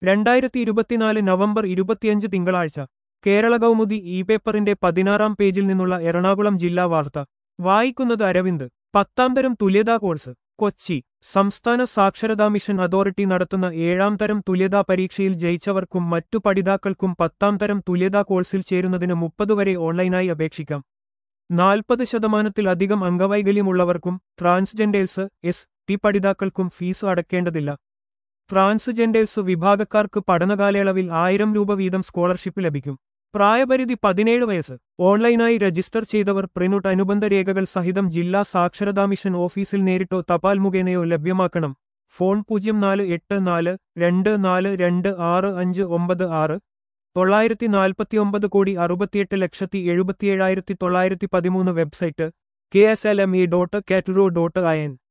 രണ്ടായിരത്തി ഇരുപത്തിനാല് നവംബർ ഇരുപത്തിയഞ്ച് തിങ്കളാഴ്ച കേരള കൗമുദി ഇ പേപ്പറിന്റെ പതിനാറാം പേജിൽ നിന്നുള്ള എറണാകുളം ജില്ലാ വാർത്ത വായിക്കുന്നത് അരവിന്ദ് പത്താം തരം തുല്യതാ കോഴ്സ് കൊച്ചി സംസ്ഥാന സാക്ഷരതാ മിഷൻ അതോറിറ്റി നടത്തുന്ന ഏഴാം തരം തുല്യതാ പരീക്ഷയിൽ ജയിച്ചവർക്കും മറ്റു പഠിതാക്കൾക്കും പത്താം തരം തുല്യതാ കോഴ്സിൽ ചേരുന്നതിന് മുപ്പത് വരെ ഓൺലൈനായി അപേക്ഷിക്കാം നാൽപ്പത് ശതമാനത്തിലധികം അംഗവൈകല്യമുള്ളവർക്കും ട്രാൻസ്ജെൻഡേഴ്സ് എസ് ടി പഠിതാക്കൾക്കും ഫീസ് അടയ്ക്കേണ്ടതില്ല ട്രാൻസ്ജെൻഡേഴ്സ് വിഭാഗക്കാർക്ക് പഠനകാലയളവിൽ ആയിരം രൂപ വീതം സ്കോളർഷിപ്പ് ലഭിക്കും പ്രായപരിധി പതിനേഴ് വയസ്സ് ഓൺലൈനായി രജിസ്റ്റർ ചെയ്തവർ പ്രിനുട്ട് അനുബന്ധ രേഖകൾ സഹിതം ജില്ലാ സാക്ഷരതാ മിഷൻ ഓഫീസിൽ നേരിട്ടോ തപാൽ മുഖേനയോ ലഭ്യമാക്കണം ഫോൺ പൂജ്യം നാല് എട്ട് നാല് രണ്ട് നാല് രണ്ട് ആറ് അഞ്ച് ഒമ്പത് ആറ് തൊള്ളായിരത്തി നാൽപ്പത്തിയൊമ്പത് കോടി അറുപത്തിയെട്ട് ലക്ഷത്തി എഴുപത്തിയേഴായിരത്തി തൊള്ളായിരത്തി പതിമൂന്ന് website K S L M E dot കാറ്ററോ ഡോട്ട് ഐ എൻ